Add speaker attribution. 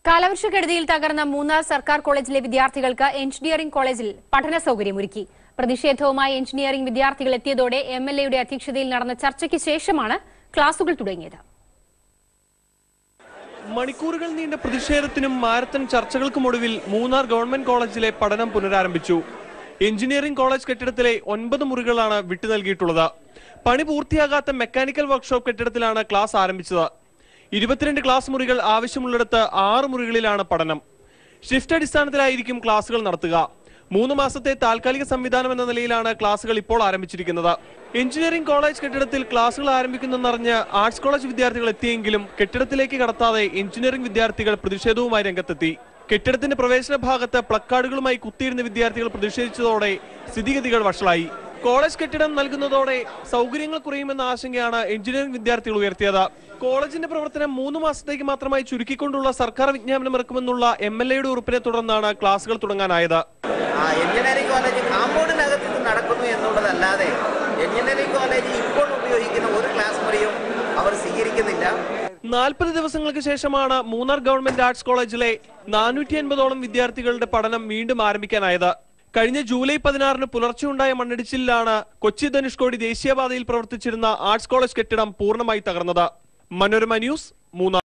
Speaker 1: കാലവർഷക്കെടുതിയിൽ തകർന്ന മൂന്നാർ സർക്കാർ കോളേജിലെ വിദ്യാർത്ഥികൾക്ക് എഞ്ചിനീയറിംഗ് കോളേജിൽ പഠന സൗകര്യമൊരുക്കി പ്രതിഷേധവുമായി എഞ്ചിനീയറിംഗ് വിദ്യാർത്ഥികൾ എത്തിയതോടെ എം എൽ എയുടെ അധ്യക്ഷതയിൽ നടന്ന ചർച്ചയ്ക്ക് ശേഷമാണ് ക്ലാസുകൾ തുടങ്ങിയത്
Speaker 2: മണിക്കൂറുകൾ നീണ്ട പ്രതിഷേധത്തിനും മാരത്തൺ ചർച്ചകൾക്കുമൊടുവിൽ മൂന്നാർ ഗവൺമെന്റ് കോളേജിലെ പഠനം പുനരാരംഭിച്ചു എഞ്ചിനീയറിംഗ് കോളേജ് കെട്ടിടത്തിലെ ഒൻപത് മുറികളാണ് വിട്ടു നൽകിയിട്ടുള്ളത് പണി പൂർത്തിയാകാത്ത മെക്കാനിക്കൽ വർക്ക്ഷോപ്പ് കെട്ടിടത്തിലാണ് ക്ലാസ് ആരംഭിച്ചത് ഇരുപത്തിരണ്ട് ക്ലാസ് മുറികൾ ആവശ്യമുള്ളിടത്ത് ആറ് മുറികളിലാണ് പഠനം ഷിഫ്റ്റ് അടിസ്ഥാനത്തിലായിരിക്കും ക്ലാസുകൾ നടത്തുക മൂന്ന് മാസത്തെ താൽക്കാലിക സംവിധാനം എന്ന നിലയിലാണ് ക്ലാസുകൾ ഇപ്പോൾ ആരംഭിച്ചിരിക്കുന്നത് എഞ്ചിനീയറിംഗ് കോളേജ് കെട്ടിടത്തിൽ ക്ലാസുകൾ ആരംഭിക്കുന്നെന്നറിഞ്ഞ് ആർട്സ് കോളേജ് വിദ്യാർത്ഥികൾ എത്തിയെങ്കിലും കെട്ടിടത്തിലേക്ക് കടത്താതെ എഞ്ചിനീയറിംഗ് വിദ്യാർത്ഥികൾ പ്രതിഷേധവുമായി രംഗത്തെത്തി കെട്ടിടത്തിന്റെ പ്രവേശന ഭാഗത്ത് പ്ലക്കാർഡുകളുമായി കുത്തിയിരുന്ന വിദ്യാർത്ഥികൾ പ്രതിഷേധിച്ചതോടെ സ്ഥിതിഗതികൾ വഷളായി കോളേജ് കെട്ടിടം നൽകുന്നതോടെ സൗകര്യങ്ങൾ കുറയുമെന്ന ആശങ്കയാണ് എഞ്ചിനീയറിംഗ് വിദ്യാർത്ഥികൾ ഉയർത്തിയത് കോളേജിന്റെ പ്രവർത്തനം മൂന്ന് മാസത്തേക്ക് മാത്രമായി ചുരുക്കിക്കൊണ്ടുള്ള സർക്കാർ വിജ്ഞാപനം ഇറക്കുമെന്നുള്ള എം എൽ എയുടെ ഉറപ്പിനെ തുടർന്നാണ് ക്ലാസുകൾ തുടങ്ങാനായത്
Speaker 3: ആ എഞ്ചിനീയറിംഗ് കോളേജ് കാമ്പൗണ്ടിനകത്ത് ഇത് നടക്കുന്നു എന്നുള്ളതല്ലാതെ എഞ്ചിനീയറിംഗ് കോളേജ് ഇപ്പോൾ ഉപയോഗിക്കുന്ന ഒരു ക്ലാസ് മുറിയും അവർ സ്വീകരിക്കുന്നില്ല
Speaker 2: നാൽപ്പത് ദിവസങ്ങൾക്ക് ശേഷമാണ് മൂന്നാർ ഗവൺമെന്റ് ആർട്സ് കോളേജിലെ നാനൂറ്റി അൻപതോളം വിദ്യാർത്ഥികളുടെ പഠനം വീണ്ടും ആരംഭിക്കാനായത് കഴിഞ്ഞ ജൂലൈ പതിനാറിന് പുലർച്ചെ ഉണ്ടായ മണ്ണിടിച്ചിലാണ് കൊച്ചി ധനുഷ്കോടി ദേശീയപാതയിൽ പ്രവർത്തിച്ചിരുന്ന ആർട്സ് കോളേജ് കെട്ടിടം പൂർണ്ണമായി തകർന്നത് മനോരമ ന്യൂസ് മൂന്നാർ